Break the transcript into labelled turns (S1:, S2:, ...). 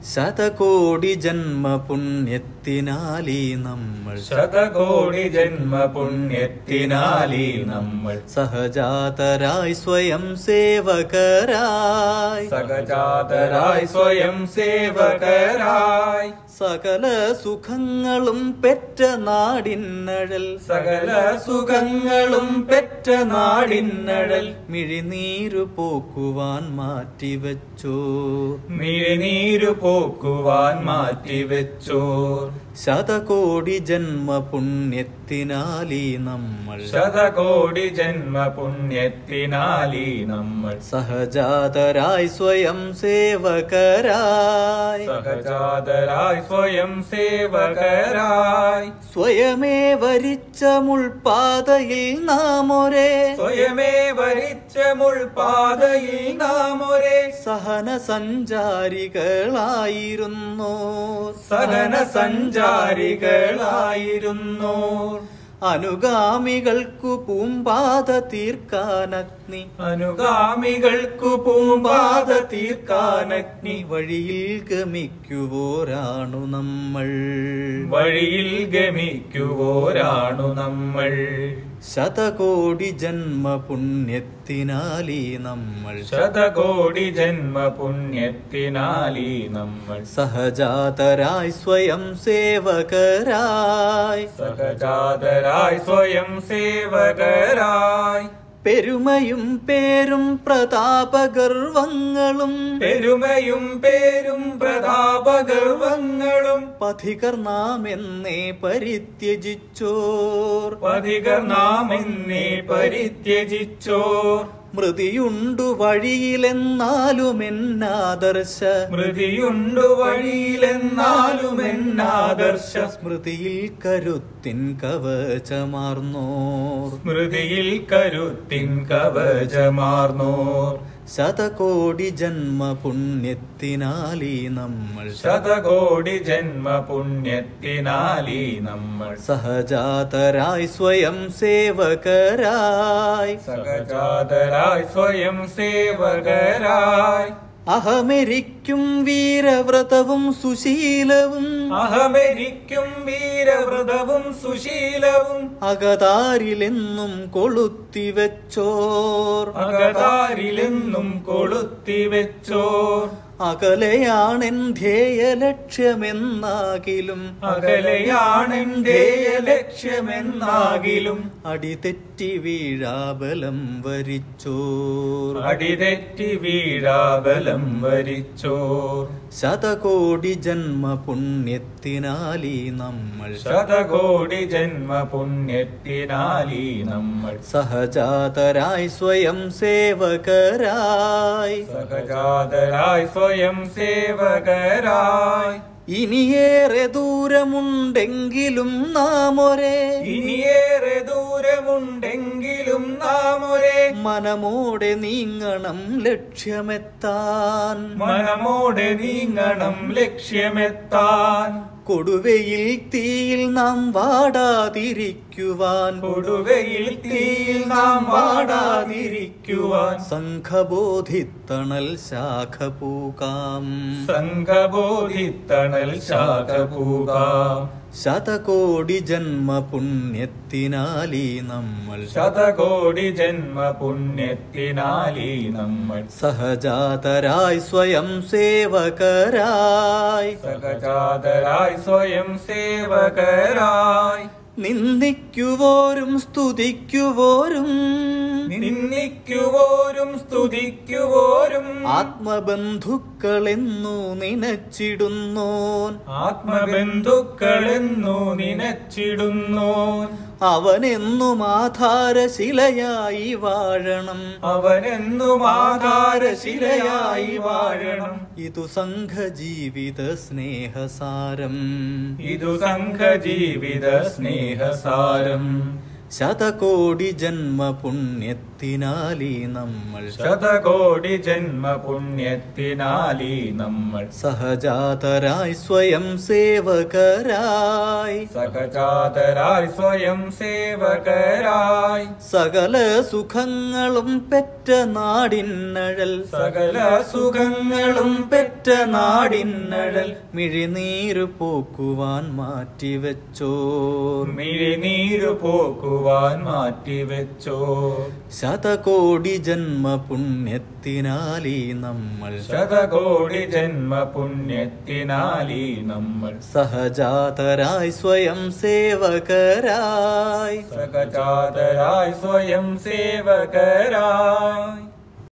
S1: ശതകോടി ജന്മ പുണ്യത്തിനാലീ നമ്മൾ
S2: ശതകോടി ജന്മ പുണ്യത്തിനാലീ നമ്മൾ
S1: സഹജാതരായി സ്വയം സേവകരായി
S2: സഹജാതരായി സ്വയം സേവകരായി
S1: സകല സുഖങ്ങളും പെറ്റ നാടിന്നഴൽ
S2: സകല സുഖങ്ങളും പെറ്റ നാടിന്നഴൽ
S1: മിഴിനീരു പോക്കുവാൻ മാറ്റിവെച്ചോ
S2: മിഴിനീരു പോക്കുവാൻ മാറ്റിവെച്ചോർ
S1: ശതകോടി ജന്മ പുണ്യത്തിനാലീ നമ്മൾ
S2: ശതകോടി ജന്മ പുണ്യത്തിനാലീ നമ്മൾ
S1: സഹജാതരായി സ്വയം സേവകരായി
S2: സഹജാതരായി സ്വയം സേവകരായി
S1: സ്വയമേ വരിച്ച മുൾപാതയിൽ നാം ഒരേ
S2: സ്വയമേ വരിച്ച മുൾപാതയിൽ നാം ഒരേ
S1: സഹന സഞ്ചാരികളായിരുന്നു
S2: സഹന സഞ്ചാരികളായിരുന്നു
S1: അനുഗാമികൾക്കു പൂമ്പാത തീർക്കാനഗ്നി
S2: അനുഗാമികൾക്കു പൂമ്പാത തീർക്കാനഗ്നി
S1: വഴിയിൽ ഗമിക്കുവോരാണു നമ്മൾ
S2: വഴിയിൽ ഗമിക്കുവോരാണു നമ്മൾ
S1: ശതകോടി ജന്മ പുണ്യത്തിനാലീ നമ്മൾ
S2: ശതകോടി ജന്മ പുണ്യത്തിനാലീ നമ്മൾ
S1: സഹജാതരായി സ്വയം സേവകരായി
S2: സഹജാതരായി സ്വയം സേവകരായി
S1: പെരുമയും പേരും പ്രതാപഗർവങ്ങളും
S2: പെരുമയും പേരും പ്രതാപഗർവങ്ങളും
S1: പഥികർ നാം എന്നേ പരിത്യജിച്ചോർ
S2: പതികർ നാം എന്നെ പരിത്യജിച്ചോർ
S1: മൃതിയുണ്ടു വഴിയിലെന്നാലും എന്നാദർശ
S2: സ്മൃതിയുണ്ടു വഴിയിലെന്നാലും എന്നാദർശ
S1: സ്മൃതിയിൽ കരുത്തിൻ കവചമാർന്നോർ
S2: സ്മൃതിയിൽ കരുത്തിൻ കവചമാർന്നോർ
S1: ശതകോടി ജന്മ പുണ്യത്തിനാലീ നമ്മൾ
S2: ശതകോടി ജന്മ പുണ്യത്തിനാലീ നമ്മൾ
S1: സഹജാതരായി സ്വയം സേവകരായി
S2: സഹജാതരായി സ്വയം സേവകരായി
S1: അഹമരിക്കും വീരവ്രതവും സുശീലവും
S2: അഹമരിക്കും വീരവ്രതവും സുശീലവും
S1: അകതാരിലെന്നും കൊളുത്തിവെച്ചോർ
S2: അകതാരിലെന്നും കൊളുത്തിവെച്ചോർ
S1: അകലെയാണെൻ ധ്യേയ ലക്ഷ്യമെന്നാകിലും
S2: അകലെയാണെന്റെ ലക്ഷ്യമെന്നാകിലും
S1: അടിതെറ്റി വീഴാബലം വരിച്ചോർ
S2: അടിതെറ്റി വീഴാബലം വരിച്ചോർ
S1: ശതകോടി ജന്മ പുണ്യത്തിനാലീ നമ്മൾ
S2: ശതകോടി ജന്മ പുണ്യത്തിനാലീ നമ്മൾ
S1: സഹജാതരായി സ്വയം സേവകരായി
S2: സഹജാതരായി സ്വയം സേവകരായി
S1: ഇനിയേറെ ദൂരമുണ്ടെങ്കിലും നാം ഒരേ
S2: ഇനിയേറെ ദൂരമുണ്ടെങ്കിലും നാം ഒരേ
S1: മനമോടെ നീങ്ങണം ലക്ഷ്യമെത്താൻ
S2: മനമോടെ നീങ്ങണം ലക്ഷ്യമെത്താൻ
S1: കൊടുവയിൽ തീയിൽ നാം വാടാതിരിക്കുവാൻ
S2: കൊടുവയിൽ തീയിൽ നാം വാടാതിരിക്കുവാൻ
S1: സംഘബോധിത്തണൽ ശാഖ പൂകാം
S2: സംഘബോധിത്തണൽ ശാഖപൂകാം
S1: ശതകോടി ജന്മ പുണ്യത്തിനാലീ നമ്മൾ
S2: ശതകോടി ജന്മ പുണ്യത്തിനാലീ നമ്മൾ
S1: സഹജാതരായി സ്വയം സേവകരായി
S2: സഹജാതരായി സ്വയം സേവകരായി
S1: നിന്ദിക്കുവോരും സ്തുതിക്കുവോരും
S2: നിന്ദിക്കുവോരും സ്തുതിക്കുവോരും
S1: ആത്മബന്ധുക്കളെന്നു നിനച്ചിടുന്നോൻ
S2: ആത്മബന്ധുക്കളെന്നു നിനച്ചിടുന്നോൻ
S1: അവനെന്നും ആധാരശിലയായി വാഴണം
S2: അവനെന്നും ആധാരശിലയായി വാഴണം
S1: ഇതു സംഘജീവിത സ്നേഹസാരം
S2: ഇതു സംഘജീവിത സ്നേഹസാരം
S1: ശതകോടി ജന്മ പുണ്യത്തിനാലീ നമ്മൾ
S2: ശതകോടി ജന്മ പുണ്യത്തിനാലീ നമ്മൾ
S1: സഹജാതരായി സ്വയം സേവകരായി
S2: സഹജാതരായി സ്വയം സേവകരായി
S1: സകല സുഖങ്ങളും പെറ്റ നാടിന്നഴൽ
S2: സകല സുഖങ്ങളും
S1: പെറ്റ നാടിന്നഴൽ മിഴിനീരു പോക്കുവാൻ മാറ്റിവെച്ചോ
S2: മിഴിനീരു പോക്കുവാൻ മാറ്റിവെച്ചോ
S1: ശതകോടി ജന്മ പുണ്യത്തിനാലീ നമ്മൾ
S2: ശതകോടി ജന്മ പുണ്യത്തിനാലീ നമ്മൾ
S1: സഹജാതരായി സ്വയം സേവകരായി
S2: സഹജാതരായി സ്വയം സേവകരായി